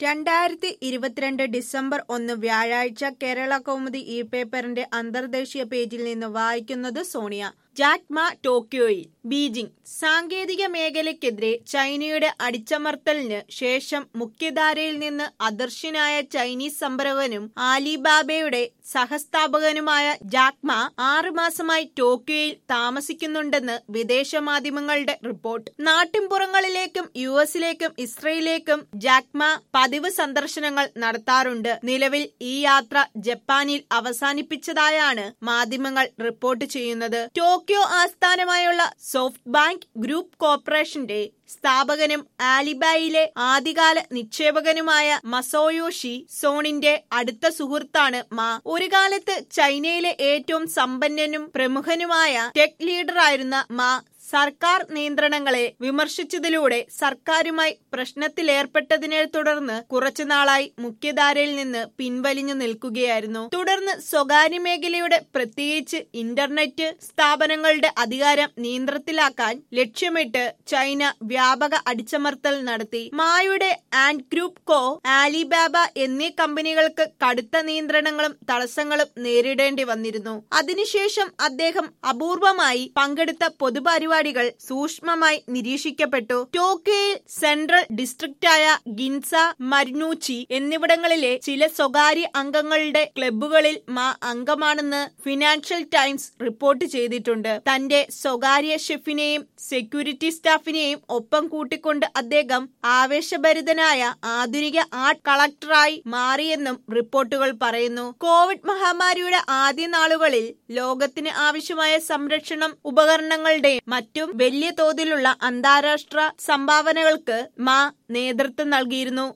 രണ്ടായിരത്തി ഇരുപത്തിരണ്ട് ഡിസംബർ ഒന്ന് വ്യാഴാഴ്ച കേരള കൗമുദി ഈ പേപ്പറിന്റെ അന്തർദേശീയ പേജിൽ നിന്ന് വായിക്കുന്നത് സോണിയ ജാക്മ ടോക്കിയോയിൽ ബീജിംഗ് സാങ്കേതിക മേഖലയ്ക്കെതിരെ ചൈനയുടെ അടിച്ചമർത്തലിന് ശേഷം മുഖ്യധാരയിൽ നിന്ന് അദർശ്യനായ ചൈനീസ് സംരംഭകനും ആലിബാബയുടെ സഹസ്ഥാപകനുമായ ജാക്മ ആറുമാസമായി ടോക്കിയോയിൽ താമസിക്കുന്നുണ്ടെന്ന് വിദേശ മാധ്യമങ്ങളുടെ റിപ്പോർട്ട് നാട്ടിൻപുറങ്ങളിലേക്കും യു എസിലേക്കും ഇസ്രയേലിലേക്കും ജാക്മ പതിവ് സന്ദർശനങ്ങൾ നടത്താറുണ്ട് നിലവിൽ ഈ യാത്ര ജപ്പാനിൽ അവസാനിപ്പിച്ചതായാണ് മാധ്യമങ്ങൾ റിപ്പോർട്ട് ചെയ്യുന്നത് ടോക്കിയോ ആസ്ഥാനമായുള്ള സോഫ്റ്റ് ബാങ്ക് ഗ്രൂപ്പ് കോർപ്പറേഷന്റെ സ്ഥാപകനും ആലിബായിലെ ആദ്യകാല നിക്ഷേപകനുമായ മസോയോഷി സോണിന്റെ അടുത്ത സുഹൃത്താണ് മാ ഒരു കാലത്ത് ചൈനയിലെ ഏറ്റവും സമ്പന്നനും പ്രമുഖനുമായ ടെക് ലീഡറായിരുന്ന മാ സർക്കാർ നിയന്ത്രണങ്ങളെ വിമർശിച്ചതിലൂടെ സർക്കാരുമായി പ്രശ്നത്തിലേർപ്പെട്ടതിനെ തുടർന്ന് കുറച്ചുനാളായി മുഖ്യധാരയിൽ നിന്ന് പിൻവലിഞ്ഞു നിൽക്കുകയായിരുന്നു തുടർന്ന് സ്വകാര്യ മേഖലയുടെ പ്രത്യേകിച്ച് ഇന്റർനെറ്റ് സ്ഥാപനങ്ങളുടെ അധികാരം നിയന്ത്രണത്തിലാക്കാൻ ലക്ഷ്യമിട്ട് ചൈന വ്യാപക അടിച്ചമർത്തൽ നടത്തി മായുടെ ആൻഡ് ഗ്രൂപ്പ് കോ ആലിബാബ എന്നീ കമ്പനികൾക്ക് കടുത്ത നിയന്ത്രണങ്ങളും തടസ്സങ്ങളും നേരിടേണ്ടി വന്നിരുന്നു അതിനുശേഷം അദ്ദേഹം അപൂർവമായി പങ്കെടുത്ത പൊതുപരിപാടികൾ സൂക്ഷ്മമായി നിരീക്ഷിക്കപ്പെട്ടു ടോക്കിയോയിൽ സെൻട്രൽ ഡിസ്ട്രിക്റ്റായ ഗിൻസ മരുനൂച്ചി എന്നിവിടങ്ങളിലെ ചില സ്വകാര്യ അംഗങ്ങളുടെ ക്ലബ്ബുകളിൽ മാ അംഗമാണെന്ന് ഫിനാൻഷ്യൽ ടൈംസ് റിപ്പോർട്ട് ചെയ്തിട്ടുണ്ട് തന്റെ സ്വകാര്യ ഷെഫിനെയും സെക്യൂരിറ്റി സ്റ്റാഫിനെയും ഒപ്പം കൂട്ടിക്കൊണ്ട് അദ്ദേഹം ആവേശഭരിതനായ ആധുനിക ആർട്ട് കളക്ടറായി മാറിയെന്നും റിപ്പോർട്ടുകൾ പറയുന്നു കോവിഡ് മഹാമാരിയുടെ ആദ്യ നാളുകളിൽ ലോകത്തിന് ആവശ്യമായ സംരക്ഷണം ഉപകരണങ്ങളുടെയും മറ്റും വലിയ തോതിലുള്ള അന്താരാഷ്ട്ര സംഭാവനകൾക്ക് മാ നേതൃത്വം നൽകിയിരുന്നു